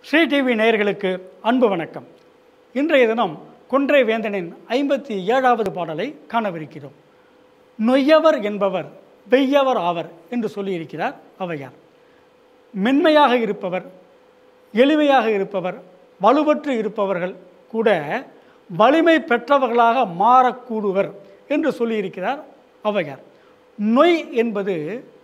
Sri TV நேயர்களுக்கு அன்பு வணக்கம் இன்றைய தினம் கொன்றை வேந்தனின் ஐம்பத்தி ஏழாவது பாடலை காணவிருக்கிறோம் நொய்யவர் என்பவர் வெய்யவர் ஆவர் என்று சொல்லியிருக்கிறார் ஔவையார் மென்மையாக இருப்பவர் எளிமையாக இருப்பவர் வலுவற்று இருப்பவர்கள் கூட வலிமை பெற்றவர்களாக மாறக்கூடுவர் என்று சொல்லியிருக்கிறார் ஔவையார் நொய் என்பது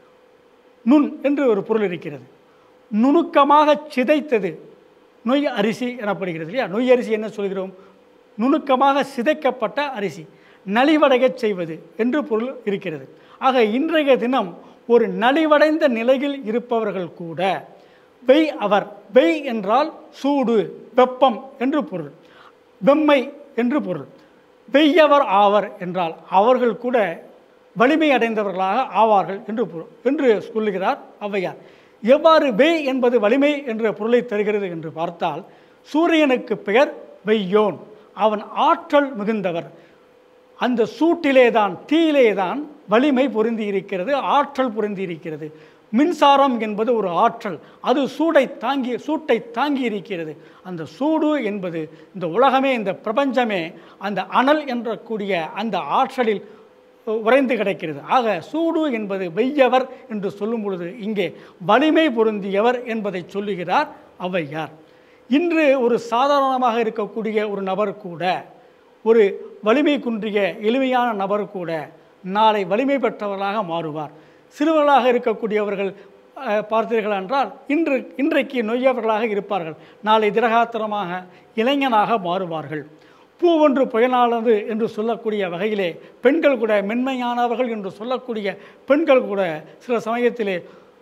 நுண் என்று ஒரு பொருள் இருக்கிறது நுணுக்கமாக சிதைத்தது நொய் அரிசி எனப்படுகிறது இல்லையா நொய் அரிசி என்ன சொல்கிறோம் நுணுக்கமாக சிதைக்கப்பட்ட அரிசி நலிவடையச் செய்வது என்று பொருள் இருக்கிறது ஆக இன்றைய தினம் ஒரு நலிவடைந்த நிலையில் இருப்பவர்கள் கூட வெய் அவர் வெய் என்றால் சூடு வெப்பம் என்று பொருள் வெம்மை என்று பொருள் வெய்யவர் ஆவர் என்றால் அவர்கள் கூட வலிமை அடைந்தவர்களாக ஆவார்கள் என்று பொருள் என்று சொல்லுகிறார் ஔவையார் எவ்வாறு வெய் என்பது வலிமை என்ற பொருளை தருகிறது என்று பார்த்தால் சூரியனுக்கு பெயர் வெய்யோன் அவன் ஆற்றல் மிகுந்தவர் அந்த சூட்டிலே தான் தீயிலே தான் வலிமை பொருந்தி இருக்கிறது ஆற்றல் பொருந்தி இருக்கிறது மின்சாரம் என்பது ஒரு ஆற்றல் அது சூடை தாங்கி சூட்டை தாங்கி இருக்கிறது அந்த சூடு என்பது இந்த உலகமே இந்த பிரபஞ்சமே அந்த அனல் என்ற கூடிய அந்த ஆற்றலில் உறைந்து கிடக்கிறது ஆக சூடு என்பது வெய்யவர் என்று சொல்லும் பொழுது இங்கே வலிமை பொருந்தியவர் என்பதை சொல்லுகிறார் ஔவையார் இன்று ஒரு சாதாரணமாக இருக்கக்கூடிய ஒரு நபர் கூட ஒரு வலிமை குன்றிய எளிமையான நபர் கூட நாளை வலிமை பெற்றவர்களாக மாறுவார் சிறுவர்களாக இருக்கக்கூடியவர்கள் அஹ், பார்த்தீர்கள் என்றால் இன்று இன்றைக்கு நொய்யவர்களாக இருப்பார்கள் நாளை திரகாத்திரமாக இளைஞனாக மாறுவார்கள் பூ ஒன்று புயலானது என்று சொல்லக்கூடிய வகையிலே பெண்கள் கூட மென்மையானவர்கள் என்று சொல்லக்கூடிய பெண்கள் கூட சில சமயத்திலே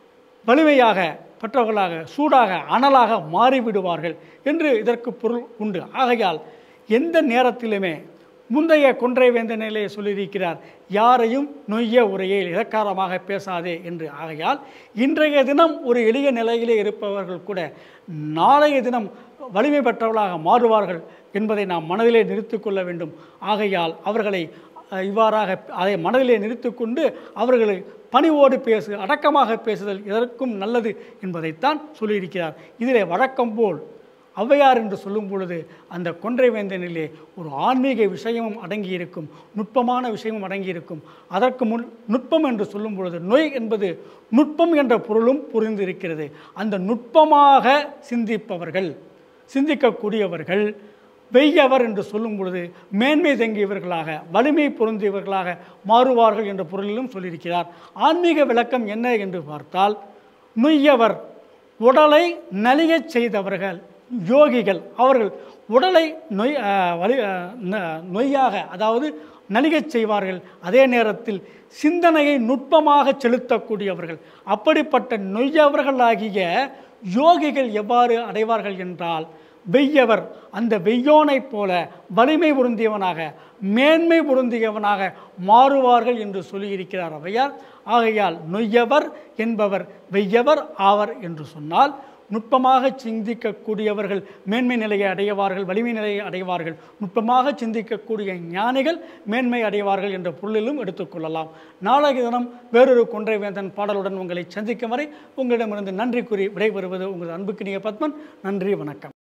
வலிமையாக பெற்றவர்களாக சூடாக அனலாக மாறிவிடுவார்கள் என்று இதற்கு பொருள் உண்டு ஆகையால் எந்த நேரத்திலுமே முந்தைய கொன்றை வேந்தனிலே சொல்லியிருக்கிறார் யாரையும் நொய்ய உரையில் இலக்காரமாக பேசாதே என்று ஆகையால் இன்றைய தினம் ஒரு எளிய நிலையிலே இருப்பவர்கள் கூட நாளைய தினம் வலிமை பெற்றவர்களாக மாறுவார்கள் என்பதை நாம் மனதிலே நிறுத்திக் கொள்ள வேண்டும் ஆகையால் அவர்களை அஹ், இவ்வாறாக அதை மனதிலே நிறுத்திக்கொண்டு அவர்களை பணிவோடு பேசு அடக்கமாக பேசுதல் இதற்கும் நல்லது என்பதைத்தான் சொல்லியிருக்கிறார் இதிலே வழக்கம் போல் ஔவையார் என்று சொல்லும் பொழுது அந்த கொன்றை வேந்தனிலே ஒரு ஆன்மீக விஷயமும் அடங்கியிருக்கும் நுட்பமான விஷயமும் அடங்கியிருக்கும் அதற்கு முன் நுட்பம் என்று சொல்லும் பொழுது நோய் என்பது நுட்பம் என்ற பொருளும் புரிந்திருக்கிறது அந்த நுட்பமாக சிந்திப்பவர்கள் சிந்திக்கக்கூடியவர்கள் வெய்யவர் என்று சொல்லும் பொழுது மேன்மை தங்கியவர்களாக வலிமை பொருந்தியவர்களாக மாறுவார்கள் என்ற பொருளிலும் சொல்லியிருக்கிறார் ஆன்மீக விளக்கம் என்ன என்று பார்த்தால் நொய்யவர் உடலை நலியச் செய்தவர்கள் யோகிகள் அவர்கள் உடலை நொய் அஹ், வலி அஹ், ந- நொய்யாக அதாவது நலிகச் செய்வார்கள் அதே நேரத்தில் சிந்தனையை நுட்பமாக செலுத்தக்கூடியவர்கள் அப்படிப்பட்ட நொய்யவர்களாகிய யோகிகள் எவ்வாறு அடைவார்கள் என்றால் வெய்யவர் அந்த வெய்யோனைப் போல வலிமை பொருந்தியவனாக மேன்மை பொருந்தியவனாக மாறுவார்கள் என்று சொல்லியிருக்கிறார் ஔவையார் ஆகையால் நொய்யவர் என்பவர் வெய்யவர் ஆவர் என்று சொன்னால் நுட்பமாக சிந்திக்கக்கூடியவர்கள் மேன்மை நிலையை அடைவார்கள் வலிமை நிலையை அடைவார்கள் நுட்பமாக சிந்திக்கக்கூடிய ஞானிகள் மேன்மை அடைவார்கள் என்ற பொருளிலும் எடுத்துக்கொள்ளலாம் நாளைய தினம் வேறொரு கொன்றை வேந்தன் பாடலுடன் உங்களை சந்திக்கும் வரை உங்களிடமிருந்து நன்றி கூறி விடைபெறுவது உங்கள் அன்புக்கினிய பத்மன் நன்றி வணக்கம்